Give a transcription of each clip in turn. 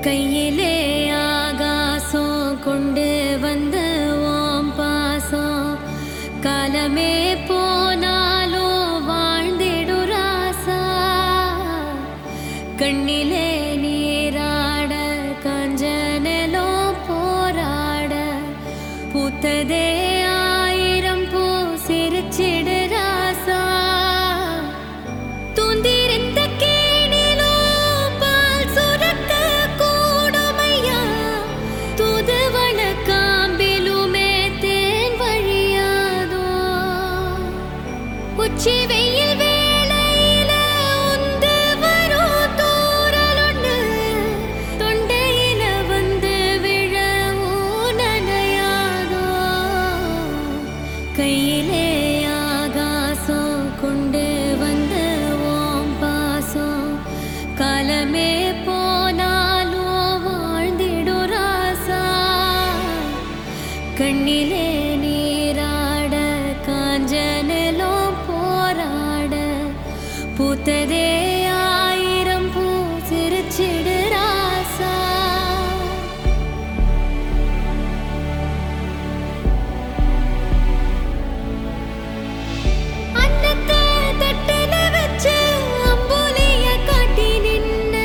கையிலே ஆகாசம் கொண்டு வந்த ஓம் பாசம் காலமே போனாலும் வாழ்ந்திடு ராசா கண்ணிலே நீராட கஞ்சனலோ போராட பூத்ததே ஆயிரம் பூ சிரிச்சிடு ராசா தூந்திருந்த கேணிலோ பால் சுரக்க கூடுமையா தூதுவள காம்பிலுமே தேன் வழியாதோ உச்சி வெயில் வேளையில உந்து வரும் தூறலொன்னு தொண்டையில வந்து விழவும் நனையாதோ கையிலே ஆகாசம் கொண்டு வந்த ஓம் பாசம் காலமே போனாலும் வாழ்ந்திடு ராசா கண்ணிலே நீராட காஞ்சனலோ போராட பூத்ததே ஆயிரம் பூ சிரிச்சிடு ராசா அன்னத்தை தட்டுல வச்சு அம்புலிய காட்டி நின்ன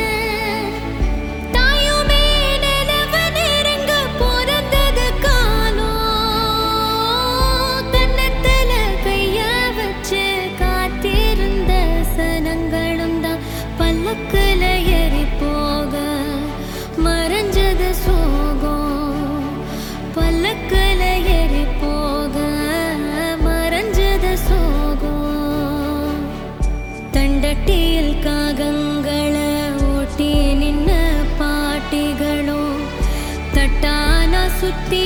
தாயுமே நிலவ நெருங்க பிறந்தது காலம் கன்னத்துல கைய வச்சு காத்திருந்த சனங்களும் தான் பல்லக்குல ஏறி போக மறைஞ்சது சோகம் பல்லக்குல ஏறி போக மறைஞ்சது சோகம் தண்டட்டியில் காகங்கள ஓட்டி நின்ன பாட்டிகளும் தட்டான சுத்தி